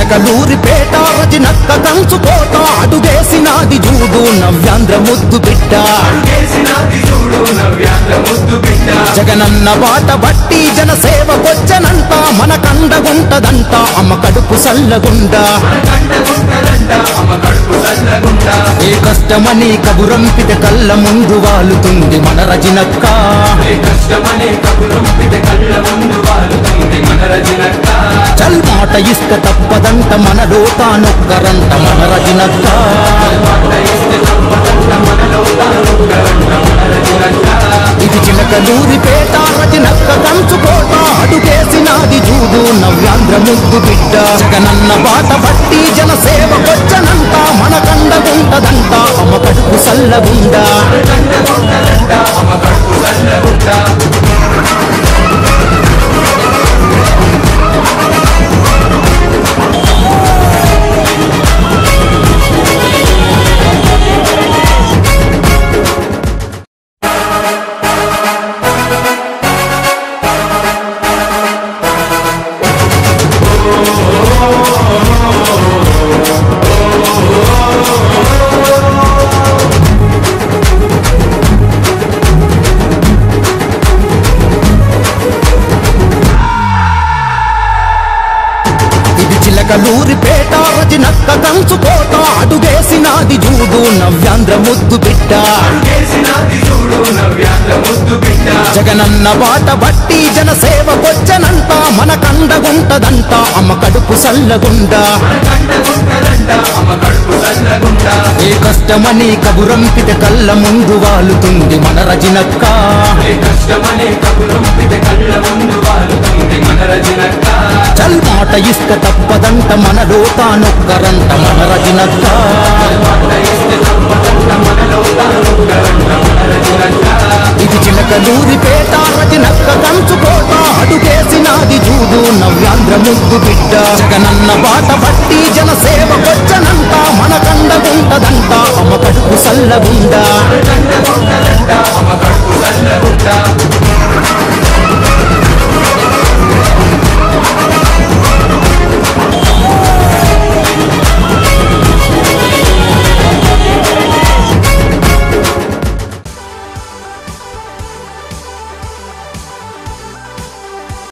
చిలకలూరిపేట రజనక్క కంచుకోట అడుగేసినాది జూడు నవ్యాంధ్ర ముద్దు బిడ్డ జగనన్న బాట బట్టి జనసేవకొచ్చనంట మన కండగుంటదంట అమ్మ కడుపు సల్లగుండా ఏ కష్టమని కబురంపిత కళ్ళ ముందు వాలుతుంది మన రజనక్క చల్ మాట ఇష్ట తప్పదంట మన లోకానొక్కరంట మన రజనక్క ఇది చిలకలూరిపేట రజనక్క కంచుకోట అడుగేసినాది చూడు నవ్యాంధ్ర ముద్దు బిడ్డ జగనన్న బాట బట్టి జనసేవ వచ్చనంట మన కండగుంటదంట అమ్మ కడుపు సల్లగుండా ఇది చిలకలూరిపేట రజనక్క కంచుకోట అడుగేసినాది చూడు నవ్యాంధ్ర ముద్దు బిడ్డ జగనన్న బాట బట్టి జనసేవకొచ్చనంట మన కండగుంటదంట అమ్మ కడుపు సల్లగుండా ఏ కష్టమని కబురంపిత కళ్ళ ముందు వాలుతుంది మన రజనక్క చల్ మాట ఇష్ట తప్పదంట మన లోకానొక్కరంట మన రజనక్క ఇది చిలకలూరిపేట రజనక్క కంచుకోట అడుగేసినాది చూడు నవ్యాంధ్ర ముద్దు బిడ్డ జగనన్న బాట బట్టి జనసేవకొచ్చనంట మన కండగుంటదంట అమ్మ కడుపు సల్లగుండా